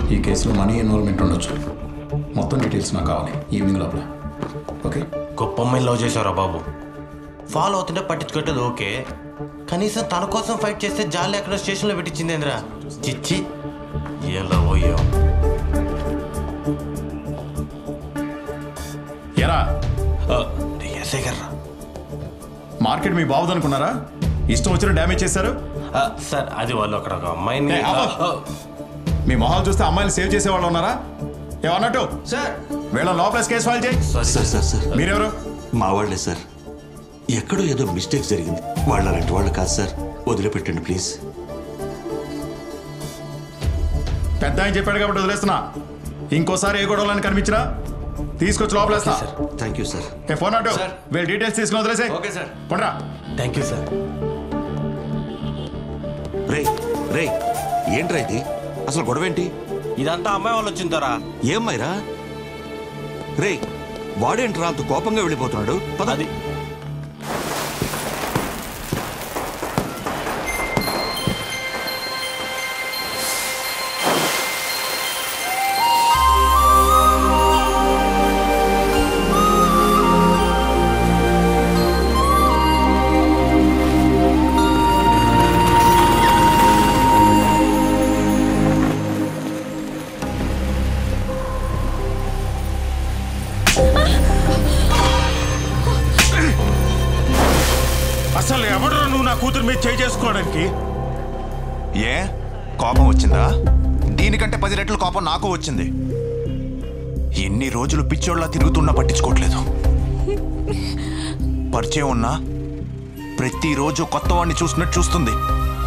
ఈ కేసులో money involvement ఉండొచ్చు మొత్తం డీటెయిల్స్ నాకు కావాలి ఈవినింగ్ లోపల ఓకే గొప్ప అమ్మాయిని లవ్ చేశారా బాబు ఫాలో అవుతుంటే పట్టించుకోవట్లేదు ఓకే కనీసం తన కోసం ఫైట్ చేస్తే జాలి ఎక్కడ స్టేషన్లో పెట్టించిందేంద్రా చిచ్చి ఏం లవ్ అయ్యో ఎరా ఎస్ఐ గారు మార్కెట్ మీ బాబుది అనుకున్నారా ఇష్టం వచ్చిన డ్యామేజ్ చేశారు సార్ అది వాళ్ళు అక్కడ ఒక అమ్మాయిని ఏ, ఆపు. ఆ, మీ మొహాలు చూస్తే అమ్మాయిలు సేవ్ చేసేవాళ్ళు ఉన్నారా ఏమన్నట్టు సార్ వీళ్ళ లోపల కేసు ఫైల్ చేయి సారీ సార్ సార్ సార్ మీరెవరు మా వాళ్ళే సార్ ఎక్కడో ఏదో మిస్టేక్ జరిగింది వాళ్ళ అలాంటి వాళ్ళు కాదు సార్ వదిలిపెట్టండి ప్లీజ్ పెద్ద ఆయన చెప్పాడు కాబట్టి వదిలేస్తున్నా ఇంకోసారి ఏ గొడవలని కనిపించినా తీసుకొచ్చి లోపలేస్తా థ్యాంక్ యూ సార్ ఏ ఫోన్ అటు సార్. వీళ్ళ డీటెయిల్స్ తీసుకుని వదిలేసే ఓకే సార్ పండ్రా థ్యాంక్ యూ సార్ రే రే ఏంట్రా ఇది అసలు గొడవ ఏంటి ఇదంతా అమ్మాయి వాళ్ళు వచ్చిందరా ఏమ్మాయిరా రే వాడేంట్రా అంత కోపంగా వెళ్ళిపోతున్నాడు పద అది అసలు ఎవడు నువ్వు నా కూతురు మీద చేయి చేసుకోవడానికి ఏ కోపం వచ్చిందా దీనికంటే పది రెట్లు కోపం నాకు వచ్చింది ఎన్ని రోజులు పిచ్చోళ్ళ తిరుగుతున్నా పట్టించుకోవట్లేదు పరిచయం ఉన్నా ప్రతిరోజు కొత్త వాడిని చూసినట్టు చూస్తుంది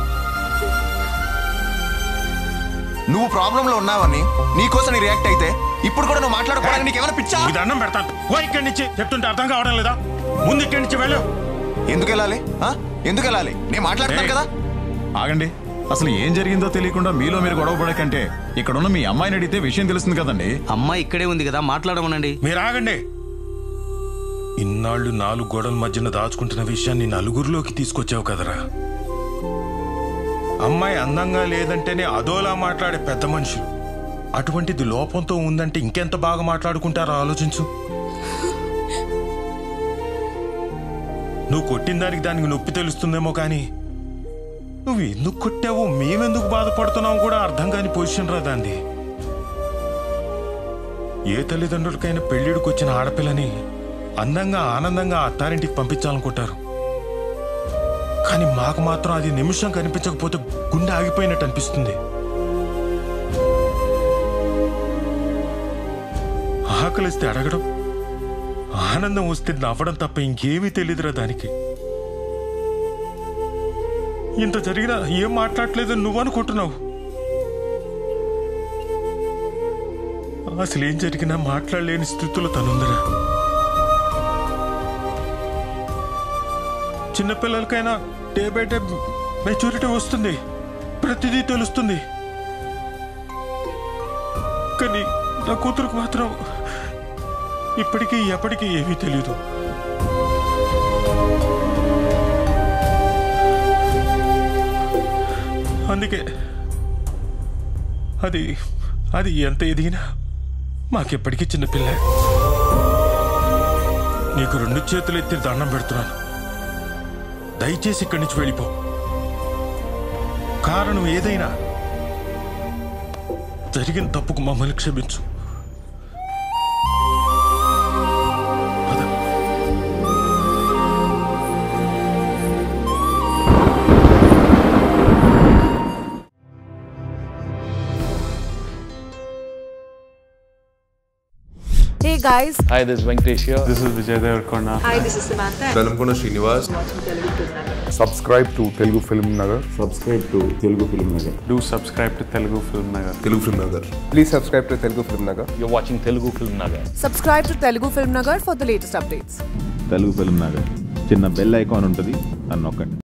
నువ్వు ప్రాబ్లంలో ఉన్నావని నీకోసం నీ రియాక్ట్ అయితే ఇప్పుడు కూడా నువ్వు మాట్లాడుకోవడానికి నీకు ఏమైనా పిచ్చా ఈ దండం పెడతాను ఓ ఇక్కడి నుంచి చెప్తుంటే అర్థం కావడం లేదా ముందు ఇక్కడి నుంచి వెళ్ళు ఎందుకు వెళ్ళాలి ఆ? ఎందుకు వెళ్ళాలి నేను మాట్లాడుతున్నాను కదా ఆగండి అసలు ఏం జరిగిందో తెలియకుండా మీలో మీరు గొడవ పడకంటే ఇక్కడున్న మీ అమ్మాయిని అడిగితే విషయం తెలుస్తుంది కదండి అమ్మాయి ఇక్కడే ఉంది కదా మాట్లాడమనండి మీరు ఆగండి ఇన్నాళ్ళు నాలుగు గోడల మధ్యన దాచుకుంటున్న విషయాన్ని నలుగురిలోకి తీసుకొచ్చావు కదరా అమ్మాయి అందంగా లేదంటేనే అదోలా మాట్లాడే పెద్ద మనుషులు అటువంటిది లోపంతో ఉందంటే ఇంకెంత బాగా మాట్లాడుకుంటారో ఆలోచించు నువ్వు కొట్టిన దానికి దానికి నొప్పి తెలుస్తుందేమో కానీ నువ్వు ఎందుకు కొట్టావో మేమెందుకు బాధపడుతున్నావు కూడా అర్థం కాని పొజిషన్ రా దాంది ఏ తల్లిదండ్రులకైనా పెళ్ళిడికి వచ్చిన ఆడపిల్లని అందంగా ఆనందంగా అత్తారింటికి పంపించాలనుకుంటారు కానీ మాకు మాత్రం అది నిమిషం కనిపించకపోతే గుండె ఆగిపోయినట్టు అనిపిస్తుంది ఆకలిస్తే అడగడం ఆనందం వస్తే నవ్వడం తప్ప ఇంకేమీ తెలియదురా దానికి ఇంత జరిగినా ఏం మాట్లాడలేదు నువ్వు అనుకుంటున్నావు అసలు ఏం జరిగినా మాట్లాడలేని స్థితిలో తనుందిరా చిన్నపిల్లలకైనా డే బై డే మెచ్యూరిటీ వస్తుంది ప్రతిదీ తెలుస్తుంది కానీ నా కూతురుకు మాత్రం ఇప్పటికీ ఎప్పటికీ ఏమీ తెలియదు అందుకే అది అది ఎంత ఎదిగినా మాకెప్పటికీ చిన్నపిల్ల నీకు రెండు చేతులు ఎత్తి దండం పెడుతున్నాను దయచేసి ఇక్కడి నుంచి వెళ్ళిపో కారణం ఏదైనా జరిగిన తప్పుకు మమ్మల్ని క్షమించు పద. Hey guys, Hi, this is Venkatesh here. This is Vijay Devarkonda. hi, this is Samantha. Velamkonda Srinivas subscribe to Telugu film Nagar subscribe to Telugu film Nagar Do subscribe to Telugu Film Nagar. Telugu film Nagar please subscribe to Telugu film Nagar You're watching Telugu Film Nagar. Subscribe to Telugu Film Nagar for the latest updates. Telugu film Nagar చిన్న bell icon ఉంటుంది అని నొక్కండి